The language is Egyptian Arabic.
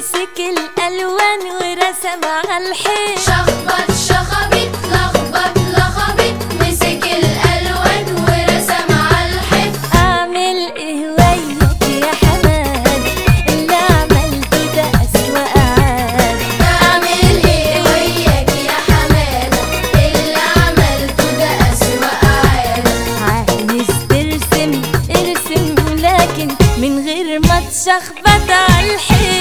مسك الالوان ورسم على الحيط شخبط شخبط لخبط لخبط مسك الالوان ورسم على الحيط اعمل ايه وياك يا حماد اللي عملته ده اسوأ عاد اعمل ايه وياك يا حماده اللي عملته ده اسوأ عاده عايز ترسم ارسم لكن من غير ما تشخبط على الحيط